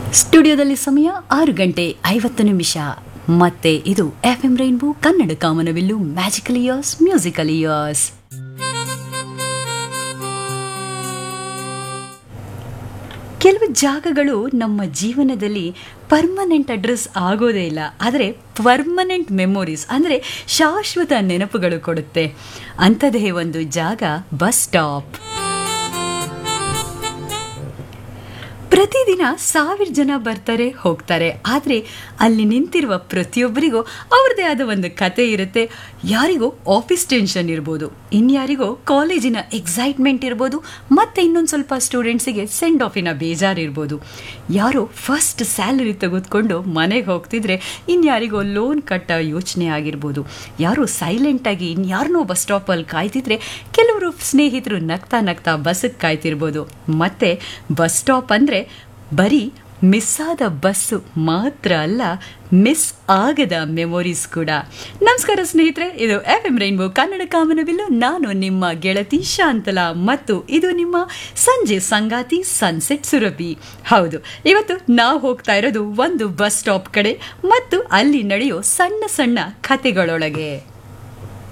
ಸ್ಟುಡಿಯೋದಲ್ಲಿ ಸಮಯ ಆರು ಗಂಟೆ ಐವತ್ತು ನಿಮಿಷ ಮತ್ತೆ ಇದು ಎಫ್ ಎಂ ರೈನ್ಬೋ ಕನ್ನಡ ಕಾಮನವಿಲ್ಲು ಮ್ಯಾಜಿಕಲ್ ಇಯರ್ಸ್ ಮ್ಯೂಸಿಕಲ್ ಇಯರ್ಸ್ ಕೆಲವು ಜಾಗಗಳು ನಮ್ಮ ಜೀವನದಲ್ಲಿ ಪರ್ಮನೆಂಟ್ ಅಡ್ರೆಸ್ ಆಗೋದೇ ಇಲ್ಲ ಆದರೆ ಪರ್ಮನೆಂಟ್ ಮೆಮೊರೀಸ್ ಅಂದರೆ ಶಾಶ್ವತ ನೆನಪುಗಳು ಕೊಡುತ್ತೆ ಅಂಥದ್ದೇ ಒಂದು ಜಾಗ ಬಸ್ ಸ್ಟಾಪ್ ಪ್ರತಿದಿನ ಸಾವಿರ ಜನ ಬರ್ತಾರೆ ಹೋಗ್ತಾರೆ ಆದರೆ ಅಲ್ಲಿ ನಿಂತಿರುವ ಪ್ರತಿಯೊಬ್ಬರಿಗೂ ಅವ್ರದ್ದೇ ಆದ ಒಂದು ಕತೆ ಇರುತ್ತೆ ಯಾರಿಗೋ ಆಫೀಸ್ ಟೆನ್ಷನ್ ಇರ್ಬೋದು ಇನ್ಯಾರಿಗೋ ಕಾಲೇಜಿನ ಎಕ್ಸೈಟ್ಮೆಂಟ್ ಇರ್ಬೋದು ಮತ್ತೆ ಇನ್ನೊಂದು ಸ್ವಲ್ಪ ಸ್ಟೂಡೆಂಟ್ಸಿಗೆ ಸೆಂಡ್ ಆಫಿನ ಬೇಜಾರಿರ್ಬೋದು ಯಾರೋ ಫಸ್ಟ್ ಸ್ಯಾಲರಿ ತೆಗೆದುಕೊಂಡು ಮನೆಗೆ ಹೋಗ್ತಿದ್ರೆ ಇನ್ಯಾರಿಗೋ ಲೋನ್ ಕಟ್ಟ ಯೋಚನೆ ಆಗಿರ್ಬೋದು ಯಾರೋ ಸೈಲೆಂಟಾಗಿ ಇನ್ಯಾರನ್ನೋ ಬಸ್ ಸ್ಟಾಪಲ್ಲಿ ಕಾಯ್ತಿದ್ರೆ ಕೆಲವರು ಸ್ನೇಹಿತರು ನಗ್ತಾ ನಗ್ತಾ ಬಸ್ಸಿಗೆ ಕಾಯ್ತಿರ್ಬೋದು ಮತ್ತೆ ಬಸ್ ಸ್ಟಾಪ್ ಅಂದರೆ ಬರೀ ಮಿಸ್ ಆದ ಬಸ್ಸು ಮಾತ್ರ ಅಲ್ಲ ಮಿಸ್ ಆಗದ ಮೆಮೊರೀಸ್ ಕೂಡ ನಮಸ್ಕಾರ ಸ್ನೇಹಿತರೆ ಇದು ಎಫ್ ಎಂ ರೈನ್ಬೋ ಕನ್ನಡ ಕಾಮನವಿಲ್ಲು ನಾನು ನಿಮ್ಮ ಗೆಳತಿ ಶಾಂತಲಾ ಮತ್ತು ಇದು ನಿಮ್ಮ ಸಂಜೆ ಸಂಗಾತಿ ಸನ್ಸೆಟ್ ಸುರಭಿ ಹೌದು ಇವತ್ತು ನಾವು ಹೋಗ್ತಾ ಇರೋದು ಒಂದು ಬಸ್ ಸ್ಟಾಪ್ ಕಡೆ ಮತ್ತು ಅಲ್ಲಿ ನಡೆಯೋ ಸಣ್ಣ ಸಣ್ಣ ಕತೆಗಳೊಳಗೆ